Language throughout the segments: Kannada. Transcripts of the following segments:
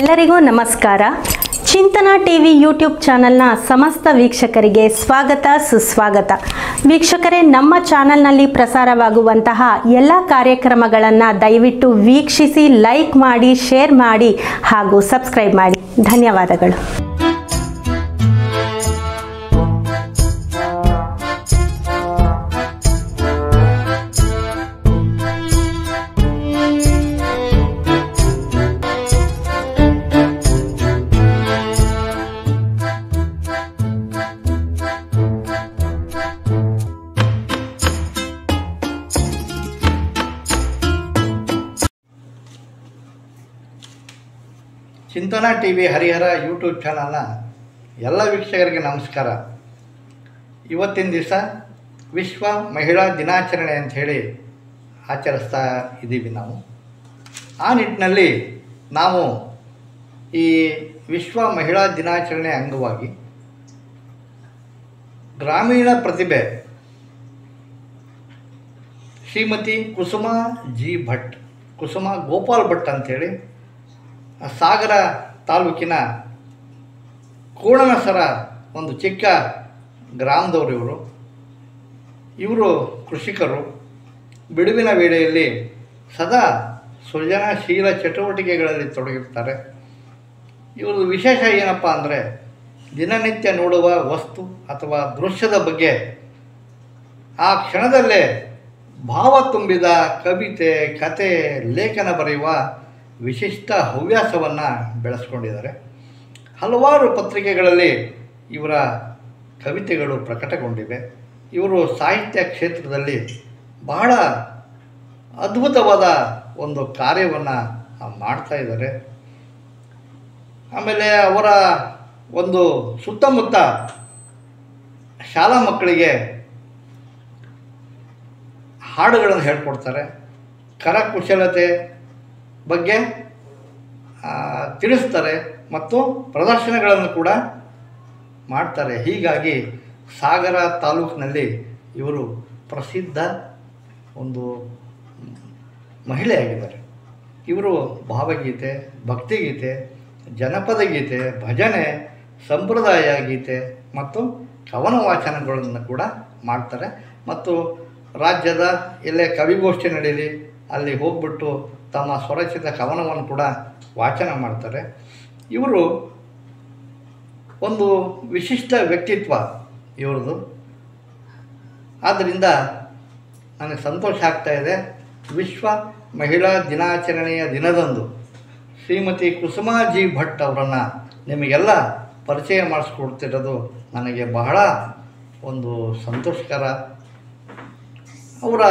ಎಲ್ಲರಿಗೂ ನಮಸ್ಕಾರ ಚಿಂತನ ಟಿವಿ ಯೂಟ್ಯೂಬ್ ಚಾನೆಲ್ನ ಸಮಸ್ತ ವೀಕ್ಷಕರಿಗೆ ಸ್ವಾಗತ ಸುಸ್ವಾಗತ ವೀಕ್ಷಕರೇ ನಮ್ಮ ಚಾನೆಲ್ನಲ್ಲಿ ಪ್ರಸಾರವಾಗುವಂತಹ ಎಲ್ಲ ಕಾರ್ಯಕ್ರಮಗಳನ್ನು ದಯವಿಟ್ಟು ವೀಕ್ಷಿಸಿ ಲೈಕ್ ಮಾಡಿ ಶೇರ್ ಮಾಡಿ ಹಾಗೂ ಸಬ್ಸ್ಕ್ರೈಬ್ ಮಾಡಿ ಧನ್ಯವಾದಗಳು Chintana T V Harihara YouTube ಚಾನಲ್ನ ಎಲ್ಲ ವೀಕ್ಷಕರಿಗೆ ನಮಸ್ಕಾರ ಇವತ್ತಿನ ದಿವಸ ವಿಶ್ವ ಮಹಿಳಾ ದಿನಾಚರಣೆ ಅಂಥೇಳಿ ಆಚರಿಸ್ತಾ ಇದ್ದೀವಿ ನಾವು ಆ ನಿಟ್ಟಿನಲ್ಲಿ ನಾವು ಈ ವಿಶ್ವ ಮಹಿಳಾ ದಿನಾಚರಣೆ ಅಂಗವಾಗಿ ಗ್ರಾಮೀಣ ಪ್ರತಿಭೆ ಶ್ರೀಮತಿ ಕುಸುಮ ಜಿ ಭಟ್ ಕುಸುಮ ಗೋಪಾಲ್ ಭಟ್ ಅಂಥೇಳಿ ಸಾಗರ ತಾಲೂಕಿನ ಕೂಡನಸರ ಒಂದು ಚಿಕ್ಕ ಗ್ರಾಮದವರು ಇವರು ಇವರು ಕೃಷಿಕರು ಬಿಡುವಿನ ವೇಳೆಯಲ್ಲಿ ಸದಾ ಸೃಜನಶೀಲ ಚಟುವಟಿಕೆಗಳಲ್ಲಿ ತೊಡಗಿರ್ತಾರೆ ಇವರು ವಿಶೇಷ ಏನಪ್ಪ ಅಂದರೆ ದಿನನಿತ್ಯ ನೋಡುವ ವಸ್ತು ಅಥವಾ ದೃಶ್ಯದ ಬಗ್ಗೆ ಆ ಕ್ಷಣದಲ್ಲೇ ಭಾವ ತುಂಬಿದ ಕವಿತೆ ಕತೆ ಲೇಖನ ಬರೆಯುವ ವಿಶಿಷ್ಟ ಹವ್ಯಾಸವನ್ನು ಬೆಳೆಸ್ಕೊಂಡಿದ್ದಾರೆ ಹಲವಾರು ಪತ್ರಿಕೆಗಳಲ್ಲಿ ಇವರ ಕವಿತೆಗಳು ಪ್ರಕಟಗೊಂಡಿವೆ ಇವರು ಸಾಹಿತ್ಯ ಕ್ಷೇತ್ರದಲ್ಲಿ ಬಹಳ ಅದ್ಭುತವಾದ ಒಂದು ಕಾರ್ಯವನ್ನು ಮಾಡ್ತಾ ಇದ್ದಾರೆ ಆಮೇಲೆ ಅವರ ಒಂದು ಸುತ್ತಮುತ್ತ ಶಾಲಾ ಮಕ್ಕಳಿಗೆ ಹಾಡುಗಳನ್ನು ಹೇಳ್ಕೊಡ್ತಾರೆ ಕರಕುಶಲತೆ ಬಗ್ಗೆ ಆ, ತಿಳಿಸ್ತಾರೆ ಮತ್ತು ಪ್ರದರ್ಶನಗಳನ್ನು ಕೂಡ ಮಾಡ್ತಾರೆ ಹೀಗಾಗಿ ಸಾಗರ ತಾಲೂಕಿನಲ್ಲಿ ಇವರು ಪ್ರಸಿದ್ಧ ಒಂದು ಮಹಿಳೆಯಾಗಿದ್ದಾರೆ ಇವರು ಭಾವಗೀತೆ ಭಕ್ತಿಗೀತೆ ಜನಪದ ಗೀತೆ ಭಜನೆ ಸಂಪ್ರದಾಯ ಗೀತೆ ಮತ್ತು ಕವನ ವಾಚನಗಳನ್ನು ಕೂಡ ಮಾಡ್ತಾರೆ ಮತ್ತು ರಾಜ್ಯದ ಎಲ್ಲೇ ಕವಿಗೋಷ್ಠಿ ನಡೆಯಲಿ ಅಲ್ಲಿ ಹೋಗ್ಬಿಟ್ಟು ತಮ್ಮ ಸ್ವರಚಿತ ಕವನವನ್ನು ಕೂಡ ವಾಚನ ಮಾಡ್ತಾರೆ ಇವರು ಒಂದು ವಿಶಿಷ್ಟ ವ್ಯಕ್ತಿತ್ವ ಇವ್ರದ್ದು ಆದ್ದರಿಂದ ನನಗೆ ಸಂತೋಷ ಆಗ್ತಾ ಇದೆ ವಿಶ್ವ ಮಹಿಳಾ ದಿನಾಚರಣೆಯ ದಿನದಂದು ಶ್ರೀಮತಿ ಕುಸುಮಾ ಜಿ ಭಟ್ ಅವರನ್ನು ನಿಮಗೆಲ್ಲ ಪರಿಚಯ ಮಾಡಿಸ್ಕೊಡ್ತಿರೋದು ನನಗೆ ಬಹಳ ಒಂದು ಸಂತೋಷಕರ ಅವರ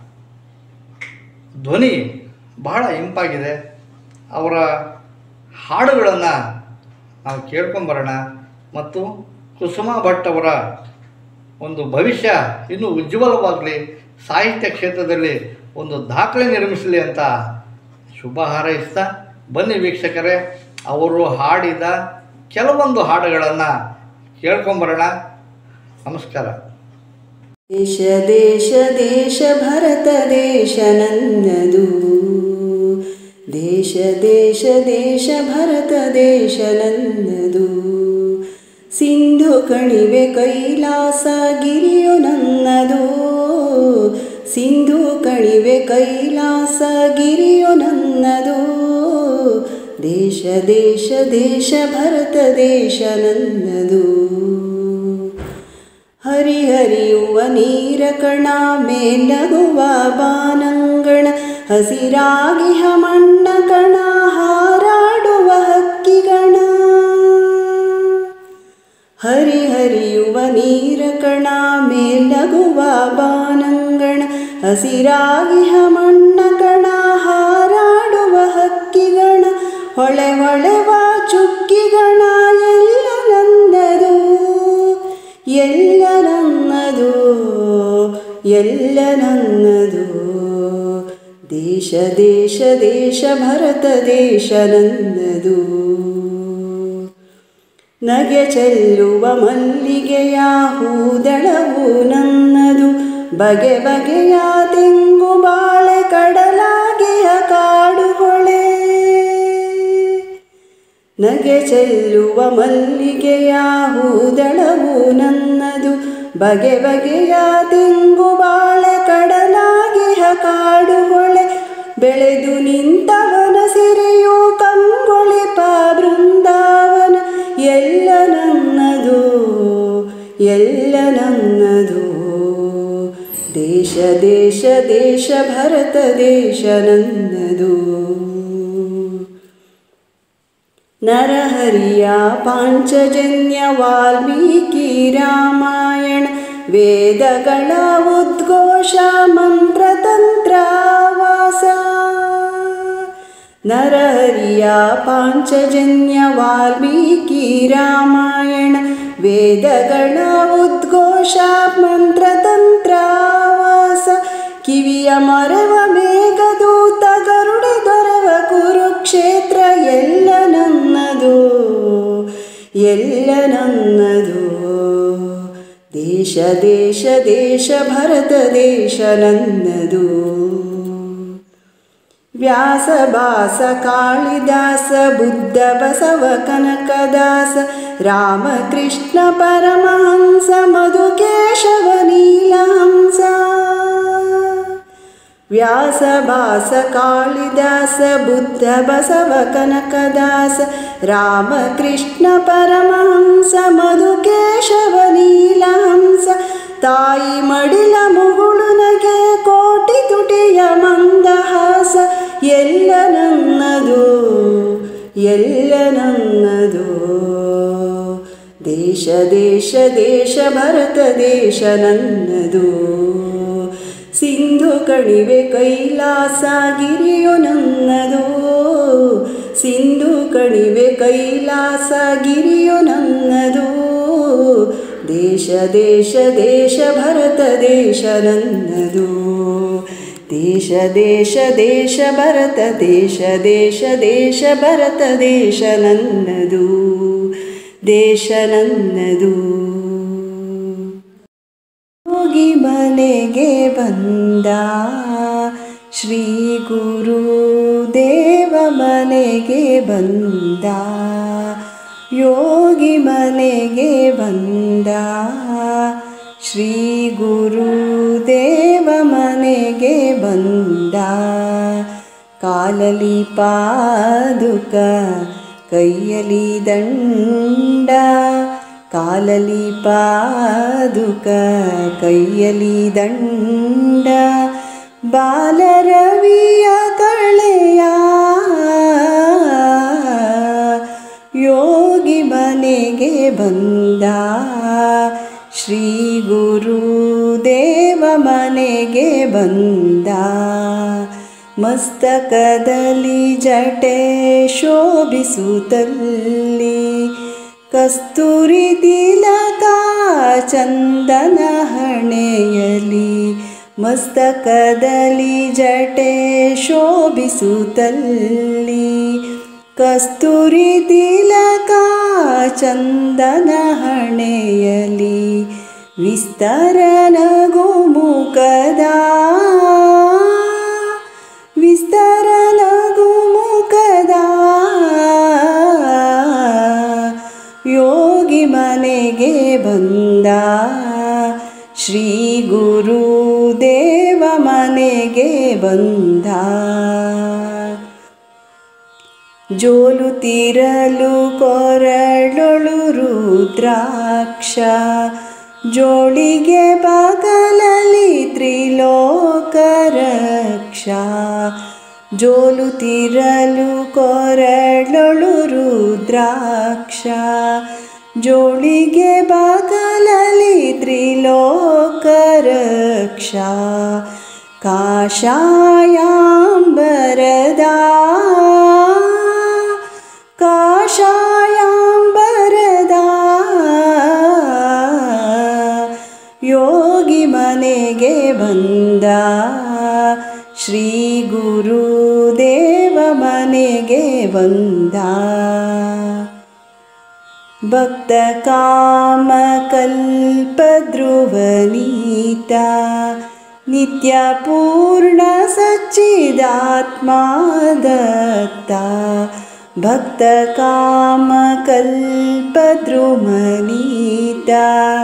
ಧ್ವನಿ ಬಹಳ ಇಂಪಾಗಿದೆ ಅವರ ಹಾಡುಗಳನ್ನು ನಾವು ಕೇಳ್ಕೊಂಬರೋಣ ಮತ್ತು ಕುಸುಮಾ ಭಟ್ ಅವರ ಒಂದು ಭವಿಷ್ಯ ಇನ್ನೂ ಉಜ್ವಲವಾಗಲಿ ಸಾಹಿತ್ಯ ಕ್ಷೇತ್ರದಲ್ಲಿ ಒಂದು ದಾಖಲೆ ನಿರ್ಮಿಸಲಿ ಅಂತ ಶುಭ ಹಾರೈಸ್ತಾ ಬನ್ನಿ ವೀಕ್ಷಕರೇ ಅವರು ಹಾಡಿದ ಕೆಲವೊಂದು ಹಾಡುಗಳನ್ನು ಕೇಳ್ಕೊಂಬರೋಣ ನಮಸ್ಕಾರ ದೇಶ ದೇಶ ದೇಶ ಭರತ ದೇಶ ನನ್ನದು ದೇಶ ದೇಶ ದೇಶ ಭರತ ದೇಶ ನನ್ನದು ಸಿಂಧು ಕಣಿವೆ ಕೈಲಾಸ ಗಿರಿಯು ನನ್ನದು ಸಿಂಧು ಕಣಿವೆ ಕೈಲಾಸ ಗಿರಿಯು ನನ್ನದು ದೇಶ ದೇಶ ದೇಶ ಭರತ ದೇಶ ನನ್ನದು ಹರಿಹರಿಯುವ ನೀರ ಕಣ ಮೇಲಗುವ ಬಾನಂಗಣ ಹಸಿರಾಗಿಹ ಮಣ್ಣ ಕಣ ಹಾರಾಡುವ ಹಕ್ಕಿಗಣ ಹರಿಹರಿಯುವ ನೀರ ಕಣ ಮೇಲಗುವ ಬಾನಂಗಣ ಹಸಿರಾಗಿಹ ಮಣ್ಣ ಕಣ ಹಾರಾಡುವ ಹಕ್ಕಿಗಣ ಹೊಳೆ ಹೊಳೆವ ಚುಕ್ಕಿಗಣ ಎಲ್ಲ ನನ್ನದು ಎಲ್ಲ ನನ್ನದು ಎಲ್ಲ ನನ್ನದು ದೇಶ ದೇಶ ದೇಶ ಭರತ ದೇಶ ನನ್ನದು ನಗೆ ಚೆಲ್ಲುವ ಮಲ್ಲಿಗೆಯ ಹೂದಳವು ನನ್ನದು ಬಗೆ ಬಗೆಯ ತೆಂಗು ಬಾಳೆ ಕಡಲಾಗೆಯ ಕಾಡು ಹೊಳೆ ನಗೆ ಚೆಲ್ಲುವ ಮಲ್ಲಿಗೆಯ ಹೂದಳವು ನನ್ನದು ಬಗೆ ಬಗೆಯ ತೆಂಗು ಬಾಳೆ ಕಡಲಾಗಿಹ ಕಾಡುಗೊಳೆ ಬೆಳೆದು ನಿಂತವನ ಸಿರಿಯು ಕಂಗೊಳಿಪ ಬೃಂದಾವನ ಎಲ್ಲ ನನ್ನದು ಎಲ್ಲ ನನ್ನದು ದೇಶ ದೇಶ ದೇಶ ಭರತ ದೇಶ ನನ್ನದು ನರಹರಿಯ ಪಾಂಚಜನ್ಯ ವಾಲ್ಮೀಕಿ ರಾಮಾಯಣ ವೇದಗಳ ಉದ್ಘೋಷ ಮಂತ್ರತಂತ್ರ ವಾಸ ನರಹರಿಯ ಪಾಂಚಜನ್ಯ ವಾಲ್ಮೀಕಿ ರಾಮಾಯಣ ವೇದಗಳ ಉದ್ಘೋಷ ಮಂತ್ರತಂತ್ರ ವಾಸ ಕಿವಿಯ ಮರವ ಮೇಘದೂತ ಗರುಡೆ ದೊರವ ಕುರುಕ್ಷೇತ್ರ ಎಲ್ಲ ನನ್ನದು ಎಲ್ಲ ನನ್ನದು ದೇಶ ದೇಶ ದೇಶ ಭರತ ದೇಶ ನನ್ನದು ವ್ಯಾಸ ಭಾಸ ಕಾಳಿದಾಸ ಬುದ್ಧ ಬಸವ ಕನಕದಾಸ ರಾಮಕೃಷ್ಣ ಪರಮಹಂಸ ಮಧುಕೇಶವ ನೀಲಹಂಸ ವ್ಯಾಸ ಭಾಸ ಕಾಳಿದಾಸ ಬುದ್ಧ ಬಸವ ಕನಕದಾಸ ರಾಮಕೃಷ್ಣ ಪರಮಹಂಸ ಮಧುಕೇಶವ ನೀಲಹಂಸ ತಾಯಿ ಮಡಿಲ ಮುಗುಳು ನಗೆ ಕೋಟಿ ತುಟಿಯ ಮಂದಹಾಸ ಎಲ್ಲ ನನ್ನದು ಎಲ್ಲ ನನ್ನದು ದೇಶ ದೇಶ ದೇಶ ಭರತ ದೇಶ ನನ್ನದು ಸಿಂಧು ಕಣಿವೆ ಕೈಲಾಸ ಗಿರಿಯು ನನ್ನದು ಸಿಂಧು ಕಣಿವೆ ಕೈಲಾಸ ಗಿರಿಯು ನನ್ನದು ದೇಶ ದೇಶ ದೇಶ ಭರತ ದೇಶ ನನ್ನದು ದೇಶ ದೇಶ ದೇಶ ಭರತ ದೇಶ ದೇಶ ದೇಶ ಭರತ ದೇಶ ನನ್ನದು ದೇಶ ನನ್ನದು ಯೋಗಿ ಮನೆಗೆ ಬಂದ ಶ್ರೀ ಗುರು ದೇವ ಮನೆಗೆ ಬಂದ ಯೋಗಿ ಮನೆಗೆ ಬಂದ ಶ್ರೀ ಗುರು ದೇವ ಮನೆಗೆ ಬಂದ ಕಾಲಲಿ ಪಾದುಕ ಕೈಯಲಿ ದಂಡ ಕಾಲಲಿ ಪಾದುಕ ಕೈಯಲಿ ದಂಡ ಬಾಲರವಿಯ ಕಳೆಯ ಯೋಗಿ ಮನೆಗೆ ಬಂದ ಶ್ರೀ ಗುರು ದೇವ ಮನೆಗೆ ಬಂದ ಮಸ್ತಕದಲ್ಲಿ ಜಟೆ ಶೋಭಿಸುತ್ತಲ್ಲಿ ಕಸ್ತೂರಿ ತಿಲಕ ಚಂದನ ಹಣೆಯಲಿ ಮಸ್ತಕದಲ್ಲಿ ಜಟೆ ಶೋಭಿಸುತ್ತಲ್ಲಿ ಕಸ್ತೂರಿ ತಿಲಕ ಚಂದನ ಹಣೆಯಲಿ ವಿಸ್ತರನ ಗುಮುಖದ ವಿಸ್ತರನ ಗುಮುಖದ ಯೋಗಿ ಮನೆಗೆ ಬಂದ ಶ್ರೀ ಗುರು ದೇವ ಮನೆಗೆ ಬಂದ ಜೋಲು ತೀರಲು ಕೊರಳೊಳು ರುದ್ರಾಕ್ಷ ಜೋಳಿಗೆ ಬಾಗಲಲ್ಲಿ ತ್ರಿಲೋಕ ರಕ್ಷ ಜೋಲು ತೀರಲು ಕೊರಳೊಳು ರುದ್ರಾಕ್ಷ ಜೋಳಿಗೆ ಬಾಗಲಲ್ಲಿ ತ್ರಿಲೋಕ ರಕ್ಷ ಕಾಷಾಯಾಂಬರದ ಕಾಷಾಯಾಂಬರದ ಯೋಗಿ ಮನೆಗೆ ಬಂದ ಶ್ರೀ ಗುರು ದೇವ ಮನೆಗೆ ಬಂದ ಭಕ್ತ ಕಾಮ ಕಲ್ಪಧ್ರುವನೀತ ನಿತ್ಯ ಪೂರ್ಣ ಸಚ್ಚಿದಾತ್ಮ ದತ್ತ भक्तकामकल्पद्रुमनीता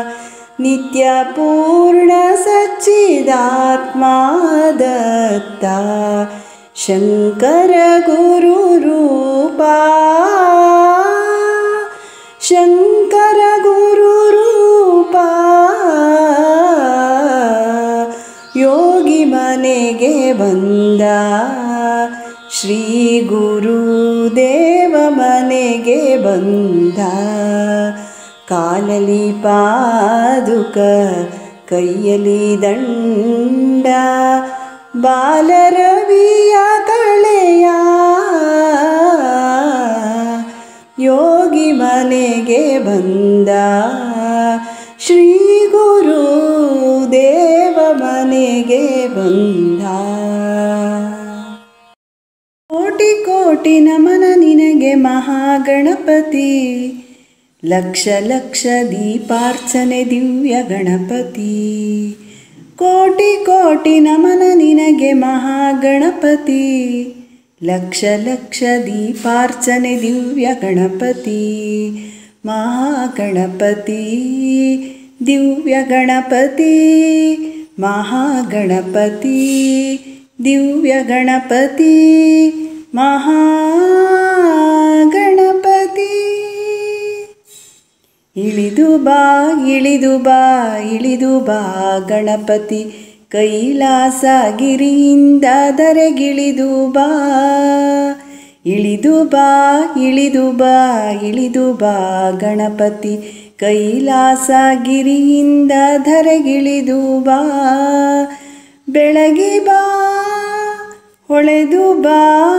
नित्यपूर्णसच्चिदात्मा दत्ता शङ्करगुरुरूपा शङ्करगुरुरूपा ಯೋಗಿ ಮನೆಗೆ ಬಂದ ಶ್ರೀ ಗುರುದೇವ ಮನೆಗೆ ಬಂದ ಕಾಲಲಿ ಪಾದುಕ ಕೈಯಲ್ಲಿ ದಂಡ ಬಾಲರವಿಯ ಕಳೆಯ ಯೋಗಿ ಮನೆಗೆ ಬಂದ ಶ್ರೀ ಗುರು ದೇವ ಮನೆಗೆ ಬಂದ ಕೋಟಿ ಕೋಟಿ ನಮನ ನಿನಗೆ ಮಹಾಗಣಪತಿ ಲಕ್ಷ ಲಕ್ಷ ದೀಪಾರ್ಚನೆ ದಿವ್ಯ ಗಣಪತಿ ಕೋಟಿ ಕೋಟಿ ನಮನ ನಿನಗೆ ಮಹಾಗಣಪತಿ ಲಕ್ಷ ಲಕ್ಷ ದೀಪಾರ್ಚನೆ ದಿವ್ಯ ಗಣಪತಿ ಮಹಾಗಣಪತಿ ದಿವ್ಯ ಗಣಪತಿ ಮಹಾಗಣಪತಿ ದಿವ್ಯ ಗಣಪತಿ ಮಹಾಗಣಪತಿ ಇಳಿದು ಬಾ ಇಳಿದು ಬಾ ಇಳಿದು ಬಾ ಗಣಪತಿ ಕೈಲಾಸಗಿರಿಯಿಂದ ಧರೆಗಿಳಿದು ಬಾ ಇಳಿದು ಬಾ ಇಳಿದು ಬಾ ಇಳಿದು ಬಾ ಗಣಪತಿ ಕೈಲಾಸಗಿರಿಯಿಂದ ಧರೆಗಿಳಿದು ಬಾ ಬೆಳಗಿ ಬಾ ಹೊಳೆದು ಬಾ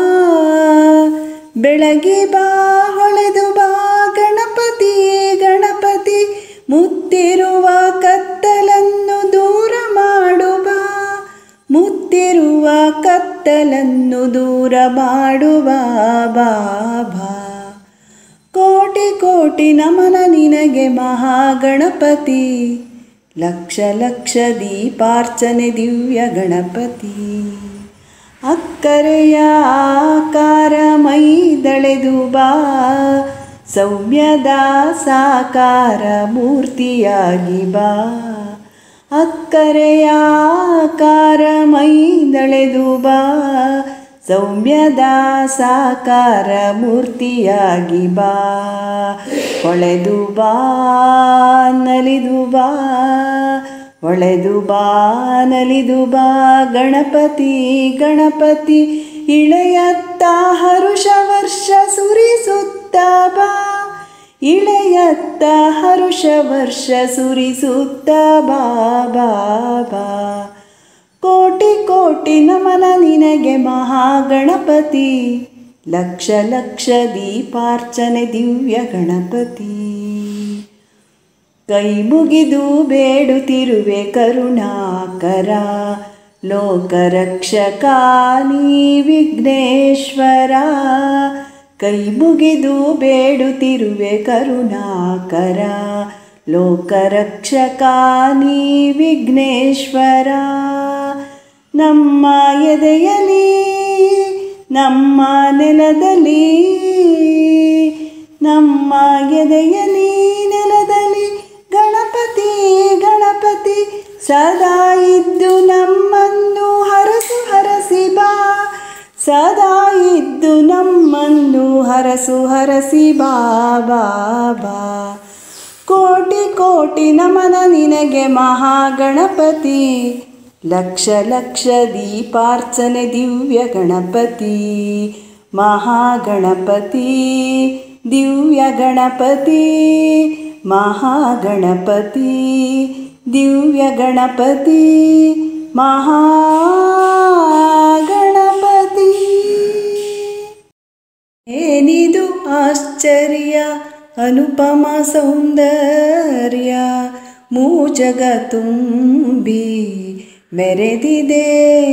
ಬೆಳಗಿ ಬಾ ಹೊಳೆದು ಬಾ ಗಣಪತಿ ಗಣಪತಿ ಮುತ್ತಿರುವ ಕತ್ತಲನ್ನು ದೂರ ಮಾಡುವ ಮುತ್ತಿರುವ ಕತ್ತಲನ್ನು ದೂರ ಮಾಡುವ ಬಾಬಾ ಕೋಟಿ ಕೋಟಿ ನಮನ ನಿನಗೆ ಮಹಾಗಣಪತಿ ಲಕ್ಷ ಲಕ್ಷ ದೀಪಾರ್ಚನೆ ದಿವ್ಯ ಗಣಪತಿ ಅಕ್ಕರೆಯ ಆಕಾರ ಮೈ ದಳೆದು ಬಾ ಸೌಮ್ಯದ ಸಾಕಾರ ಮೂರ್ತಿಯಾಗಿ ಬಾ ಅಕ್ಕರೆಯ ಆಕಾರ ಮೈ ದಳೆದು ಬಾ ಸೌಮ್ಯದ ಸಾಕಾರ ಮೂರ್ತಿಯಾಗಿ ಬಾ ಹೊಳೆದು ಬಾ ನಲಿದು ಬಾ ಹೊಳೆದು ಬಾ ನಲಿದು ಬಾ ಗಣಪತಿ ಗಣಪತಿ ಇಳೆಯತ್ತ ಹರುಷ ವರ್ಷ ಸುರಿಸುತ್ತ ಬಾ ಇಳೆಯತ್ತ ಹರುಷ ವರ್ಷ ಸುರಿಸುತ್ತ ಬಾ ಬಾ ಬಾ ಕೋಟಿ ಕೋಟಿ ನಮನ ನಿನಗೆ ಮಹಾಗಣಪತಿ ಲಕ್ಷ ಲಕ್ಷ ದೀಪಾರ್ಚನೆ ದಿವ್ಯ ಗಣಪತಿ ಕೈ ಮುಗಿದು ಬೇಡುತ್ತಿರುವೆ ಕರುಣಾಕರ ಲೋಕರಕ್ಷಕ ನೀ ವಿಘ್ನೇಶ್ವರ ಕೈ ಮುಗಿದು ಬೇಡುತ್ತಿರುವೆ ಕರುಣಾಕರ ಲೋಕರಕ್ಷಕ ನೀ ವಿಘ್ನೇಶ್ವರ ನಮ್ಮ ಎದೆಯಲಿ ನಮ್ಮ ನೆಲದಲ್ಲಿ ನಮ್ಮ ಎದೆಯಲಿ ನೆಲದಲ್ಲಿ ಗಣಪತಿ ಗಣಪತಿ ಸದಾ ಇದ್ದು ನಮ್ಮನ್ನು ಹರಸು ಹರಸಿ ಬಾ ಸದಾ ಇದ್ದು ನಮ್ಮನ್ನು ಹರಸು ಹರಸಿ ಬಾ ಬಾ ಬಾ ಕೋಟಿ ಕೋಟಿ ನಮನ ನಿನಗೆ ಮಹಾಗಣಪತಿ ಲಕ್ಷ ಲಕ್ಷ ದೀಪಾರ್ಚನೆ ದಿವ್ಯ ಗಣಪತಿ ಮಹಾಗಣಪತಿ ದಿವ್ಯ ಗಣಪತಿ ಮಹಾಗಣಪತಿ ದಿವ್ಯ ಗಣಪತಿ ಮಹಾಗಣಪತಿ ಏನಿದು ಆಶ್ಚರ್ಯ ಅನುಪಮ ಸೌಂದರ್ಯ ಮೂಜಗ ತುಂಬಿ ಮೆರೆದಿದೆ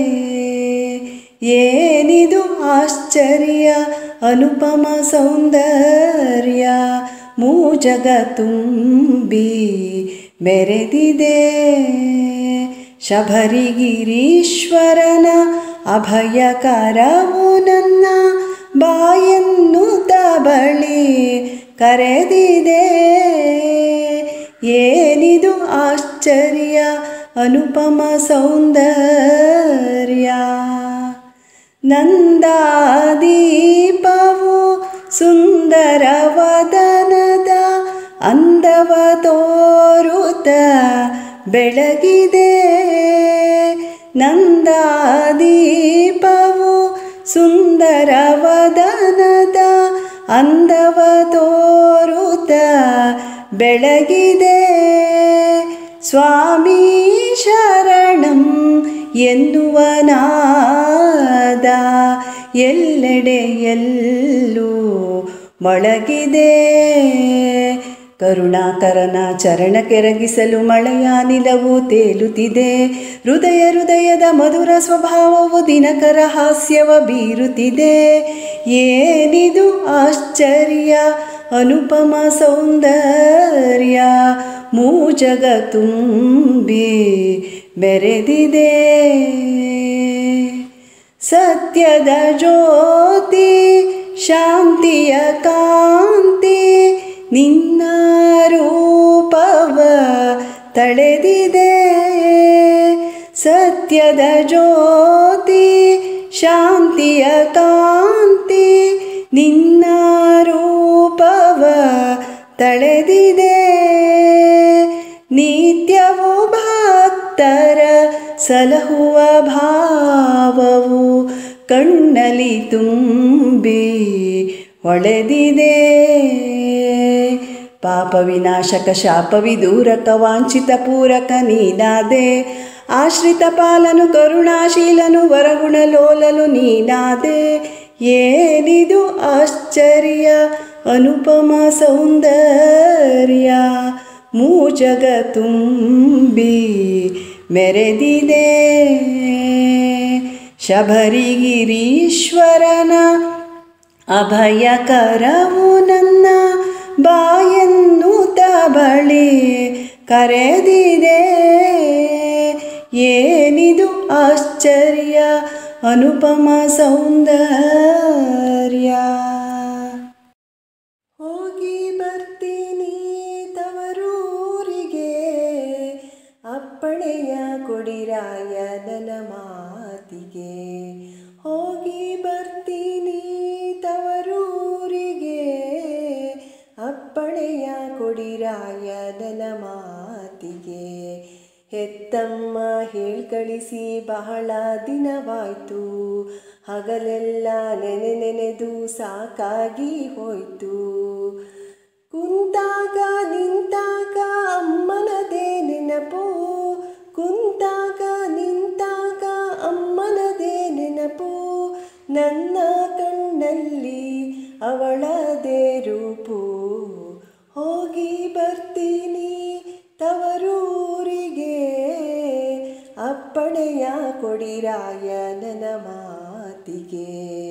ಏನಿದು ಆಶ್ಚರ್ಯ ಅನುಪಮ ಸೌಂದರ್ಯ ಮೂಜಗ ತುಂಬಿ ಮೆರೆದಿದೆ ಶಬರಿಗಿರೀಶ್ವರನ ಅಭಯಕರವು ನನ್ನ ಬಾಯನ್ನುತ ಬಳಿ ಕರೆದಿದೆ ಏನಿದು ಆಶ್ಚರ್ಯ ಅನುಪಮ ಸೌಂದರ್ಯ ನಂದಾದೀಪವು ಸುಂದರ ವದನದ ಅಂದವ ತೋರುತ್ತ ಬೆಳಗಿದೆ ನಂದಾದೀಪವು ಸುಂದರ ವದನದ ಅಂದವ ತೋರುತ್ತ ಬೆಳಗಿದೆ ಸ್ವಾಮಿ ಶರಣಂ ಎನ್ನುವ ನಾದ ಎಲ್ಲೆಡೆ ಎಲ್ಲೂ ಮೊಳಗಿದೆ ಕರುಣಾಕರನ ಚರಣ ಕೆರಗಿಸಲು ಮಳೆಯ ನಿಲವು ತೇಲುತ್ತಿದೆ ಹೃದಯ ಹೃದಯದ ಮಧುರ ಸ್ವಭಾವವು ದಿನಕರ ಹಾಸ್ಯವ ಬೀರುತ್ತಿದೆ ಏನಿದು ಆಶ್ಚರ್ಯ ಅನುಪಮ ಸೌಂದರ್ಯ ಮೂಜಗ ತುಂಬಿ ಬೆರೆದಿದೆ ಸತ್ಯದ ಜ್ಯೋತಿ ಶಾಂತಿಯ ಕಾಂತಿ ನಿನ್ನ ರೂಪವ ತಳೆದಿದೆ ಸತ್ಯದ ಜ್ಯೋತಿ ಶಾಂತಿಯ ಕಾಂತಿ ನಿನ್ನ ರೂಪವ ತಳೆದಿದೆ ನಿತ್ಯವೂ ಭಕ್ತರ ಸಲಹುವ ಭಾವವು ಕಣ್ಣಲ್ಲಿ ತುಂಬಿ ಹೊಳೆದಿದೆ ಪಾಪ ವಿನಾಶಕ ಶಾಪ ವಿದೂರಕ ವಾಂಛಿತ ಪೂರಕ ನೀನಾದೆ ಆಶ್ರಿತ ಪಾಲನು ಕರುಣಾಶೀಲನು ವರಗುಣ ಲೋಲಲು ನೀನಾದೆ ಏನಿದು ಆಶ್ಚರ್ಯ ಅನುಪಮ ಸೌಂದರ್ಯ ಮೂಜಗ ತುಂಬಿ ಮೆರೆದಿದೆ ಶಬರಿಗಿರೀಶ್ವರನ ಅಭಯಕರವು ನನ್ನ ಬಾಯನ್ನುತ ಬಳಿ ಕರೆದಿದೆ ಏನಿದು ಆಶ್ಚರ್ಯ ಅನುಪಮ ಸೌಂದರ್ಯ ಹೋಗಿ ಬರ್ತೀನಿ ತವರೂರಿಗೆ ಅಪ್ಪಣೆಯ ಕೊಡಿರಾಯ ನನ್ನ ಮಾತಿಗೆ ಹೋಗಿ ಬರ್ತೀನಿ ತವರೂರಿಗೆ ಅಪ್ಪಣೆಯ ಕೊಡಿರಾಯ ನನ್ನ ಮಾತಿಗೆ ಹೆತ್ತಮ್ಮ ಹೇಳ್ಕಳಿಸಿ ಬಹಳ ದಿನವಾಯ್ತು ಹಗಲೆಲ್ಲ ನೆನೆ ನೆನೆದು ಸಾಕಾಗಿ ಹೋಯ್ತು ಕುಂತಾಗ ನಿಂತಾಗ ಅಮ್ಮನದೇ ನೆನಪು ಕುಂತಾಗ ನಿಂತಾಗ ಅಮ್ಮನದೇ ನೆನಪು ನನ್ನ ಕಣ್ಣಲ್ಲಿ ಅವಳದೇ ರೂಪು ಹೋಗಿ ಬರ್ತೀನಿ ತವರೂರಿಗೆ ಅಪ್ಪಣೆಯ ಕೊಡಿರಾಯ ನನ್ನ ಮಾತಿಗೆ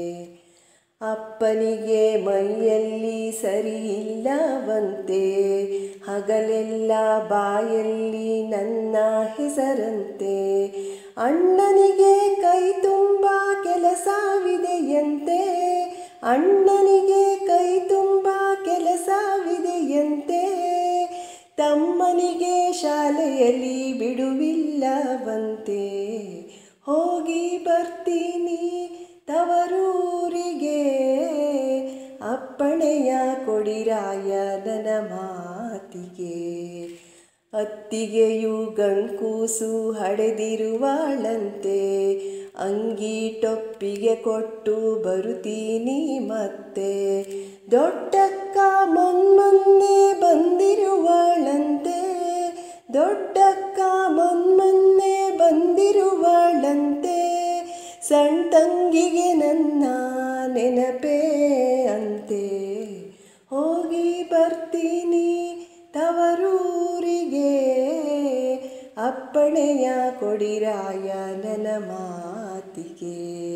ಅಪ್ಪನಿಗೆ ಮೈಯಲ್ಲಿ ಸರಿ ಇಲ್ಲವಂತೆ ಹಗಲೆಲ್ಲ ಬಾಯಲ್ಲಿ ನನ್ನ ಹೆಸರಂತೆ ಅಣ್ಣನಿಗೆ ಕೈ ತುಂಬ ಕೆಲಸವಿದೆಯಂತೆ ಅಣ್ಣನಿಗೆ ಕೈ ತುಂಬ ಕೆಲಸವಿದೆಯಂತೆ ತಮ್ಮನಿಗೆ ಶಾಲೆಯಲ್ಲಿ ಬಿಡುವಿಲ್ಲವಂತೆ ಹೋಗಿ ಬರ್ತೀನಿ ತವರೂರಿಗೆ ಅಪ್ಪಣೆಯ ಕೊಡಿರಾಯ ನನ್ನ ಮಾತಿಗೆ ಅತ್ತಿಗೆಯು ಗಂಕೂಸು ಹಡೆದಿರುವಾಳಂತೆ ಅಂಗಿ ಟೊಪ್ಪಿಗೆ ಕೊಟ್ಟು ಬರುತ್ತೀನಿ ಮತ್ತೆ ದೊಡ್ಡಕ್ಕ ಮೊನ್ಮೊನ್ನೆ ಬಂದಿರುವಾಳಂತೆ ದೊಡ್ಡಕ್ಕ ಮೊನ್ಮೊನ್ನೆ ಬಂದಿರುವಾಳಂತೆ ಸಣ್ಣ ತಂಗಿಗೆ ನನ್ನ ನೆನಪೇ ಅಂತೆ ಹೋಗಿ ಬರ್ತೀನಿ ತವರೂರಿಗೆ ಅಪ್ಪಣೆಯ ಕೊಡಿರಾಯ ನನ್ನ ಮಾತಿಗೆ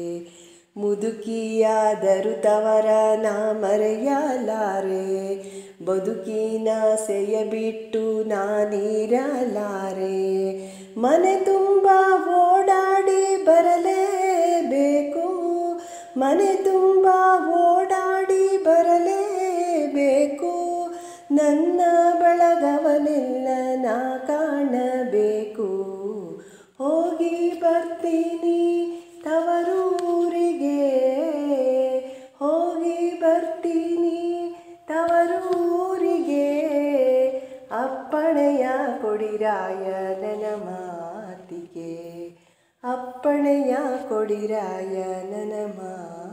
ಮುದುಕಿಯಾದರು ತವರ ನಾ ಮರೆಯಲಾರೆ ಬದುಕಿನ ಸೆಯ ಬಿಟ್ಟು ನಾನಿರಲಾರೆ ಮನೆ ತುಂಬ ಓಡಾಡಿ ಬರಲೇಬೇಕು ಮನೆ ತುಂಬ ಓ ಅಪ್ಪಣೆಯ ಕೊಡಿರಾಯ ನನ್ನ ಮಾತಿಗೆ ಅಪ್ಪಣೆಯ ಕೊಡಿರಾಯ ನನ್ನ ಮಾತಿಗೆ